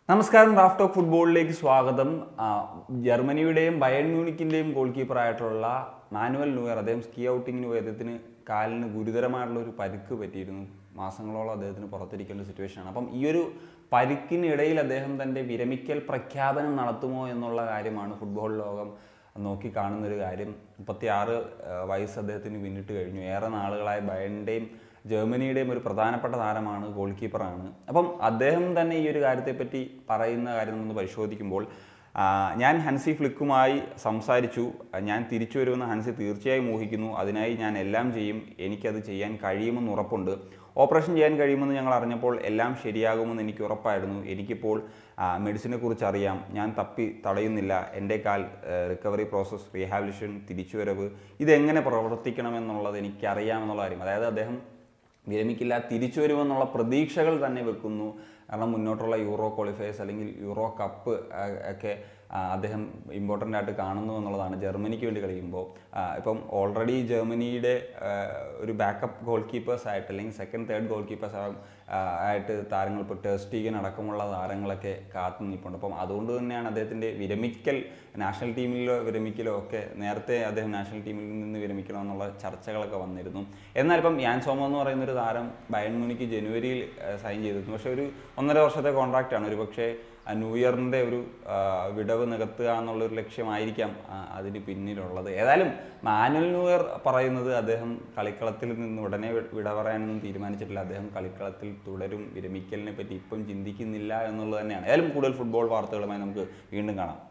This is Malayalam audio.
നമസ്കാരം റാഫ് ടോക്ക് ഫുട്ബോളിലേക്ക് സ്വാഗതം ആ, ജർമ്മനിയുടെയും ബയൺ മ്യൂണിക്കിൻ്റെയും ഗോൾ കീപ്പറായിട്ടുള്ള മാനുവൽ ന്യൂയർ അദ്ദേഹം സ്കീ ഔട്ടിങ്ങിന് പോയി അദ്ദേഹത്തിന് കാലിന് ഗുരുതരമായിട്ടുള്ള ഒരു പരിക്ക് പറ്റിയിരുന്നു മാസങ്ങളോളം അദ്ദേഹത്തിന് പുറത്തിരിക്കേണ്ട സിറ്റുവേഷനാണ് അപ്പം ഈ ഒരു പരിക്കിനിടയിൽ അദ്ദേഹം തൻ്റെ വിരമിക്കൽ പ്രഖ്യാപനം നടത്തുമോ എന്നുള്ള കാര്യമാണ് ഫുട്ബോൾ ലോകം നോക്കി കാണുന്ന ഒരു കാര്യം മുപ്പത്തി ആറ് വയസ്സ് അദ്ദേഹത്തിന് പിന്നിട്ട് കഴിഞ്ഞു ഏറെ നാളുകളായി ബയണിൻ്റെയും ജർമ്മനിയുടെയും ഒരു പ്രധാനപ്പെട്ട താരമാണ് ഗോൾ കീപ്പറാണ് അപ്പം അദ്ദേഹം തന്നെ ഈ ഒരു കാര്യത്തെപ്പറ്റി പറയുന്ന കാര്യം നമ്മൾ പരിശോധിക്കുമ്പോൾ ആ, ഞാൻ ഹൻസി ഫ്ലിക്കുമായി സംസാരിച്ചു ഞാൻ തിരിച്ചു വരുമെന്ന് ഹൻസി തീർച്ചയായും ഊഹിക്കുന്നു അതിനായി ഞാൻ എല്ലാം ചെയ്യും എനിക്കത് ചെയ്യാൻ കഴിയുമെന്ന് ഉറപ്പുണ്ട് ഓപ്പറേഷൻ ചെയ്യാൻ കഴിയുമെന്ന് ഞങ്ങൾ അറിഞ്ഞപ്പോൾ എല്ലാം ശരിയാകുമെന്ന് എനിക്ക് ഉറപ്പായിരുന്നു എനിക്കിപ്പോൾ മെഡിസിനെ കുറിച്ച് അറിയാം ഞാൻ തപ്പി തടയുന്നില്ല എൻ്റെ കാൽ റിക്കവറി പ്രോസസ്സ് റീഹാബിലിറ്റേഷൻ തിരിച്ചുവരവ് ഇതെങ്ങനെ പ്രവർത്തിക്കണമെന്നുള്ളത് എനിക്കറിയാമെന്നുള്ള കാര്യം അതായത് അദ്ദേഹം വിരമിക്കില്ല തിരിച്ചു വരുമെന്നുള്ള പ്രതീക്ഷകൾ തന്നെ വെക്കുന്നു കാരണം മുന്നോട്ടുള്ള യൂറോ ക്വാളിഫയേഴ്സ് അല്ലെങ്കിൽ യൂറോ കപ്പ് ആ, ഒക്കെ ആ, അദ്ദേഹം ഇമ്പോർട്ടൻ്റ് ആയിട്ട് കാണുന്നു എന്നുള്ളതാണ് ജർമ്മനിക്ക് വേണ്ടി കളിക്കുമ്പോൾ ആ, ഇപ്പം ഓൾറെഡി ജർമ്മനിയുടെ ആ, ഒരു ബാക്കപ്പ് ഗോൾ കീപ്പേഴ്സ് ആയിട്ട് അല്ലെങ്കിൽ സെക്കൻഡ് തേർഡ് ഗോൾ കീപ്പേഴ്സ് ആയിട്ട് താരങ്ങൾ ഇപ്പോൾ ടെസ്റ്റീഗൻ അടക്കമുള്ള താരങ്ങളൊക്കെ കാത്തു നിൽപ്പുണ്ട് അപ്പം അതുകൊണ്ട് തന്നെയാണ് അദ്ദേഹത്തിൻ്റെ വിരമിക്കൽ നാഷണൽ ടീമിലോ വിരമിക്കലോ ഒക്കെ നേരത്തെ അദ്ദേഹം നാഷണൽ ടീമിൽ നിന്ന് വിരമിക്കണമെന്നുള്ള ചർച്ചകളൊക്കെ വന്നിരുന്നു എന്നാൽ ഇപ്പം യാൻ സോമോ എന്ന് പറയുന്ന ഒരു താരം ബയൺ മ്യൂണിക്ക് ജനുവരിയിൽ സൈൻ ചെയ്തിരുന്നു പക്ഷേ ഒരു ഒന്നര വർഷത്തെ കോൺട്രാക്റ്റാണ് ഒരു പക്ഷേ ആ ന്യൂ ഇയറിൻ്റെ ഒരു ആ, വിടവ് നികത്തുക എന്നുള്ളൊരു ലക്ഷ്യമായിരിക്കാം ആ, അതിന് പിന്നിലുള്ളത് ഏതായാലും മാനുവൽ ന്യൂ ഇയർ പറയുന്നത് അദ്ദേഹം കളിക്കളത്തിൽ നിന്ന് ഉടനെ വി- വിട പറയാനൊന്നും തീരുമാനിച്ചിട്ടില്ല അദ്ദേഹം കളിക്കളത്തിൽ തുടരും വിരമിക്കലിനെ പറ്റി ഇപ്പം ചിന്തിക്കുന്നില്ല എന്നുള്ളത് തന്നെയാണ് ഏതായാലും കൂടുതൽ ഫുട്ബോൾ വാർത്തകളുമായി നമുക്ക് വീണ്ടും കാണാം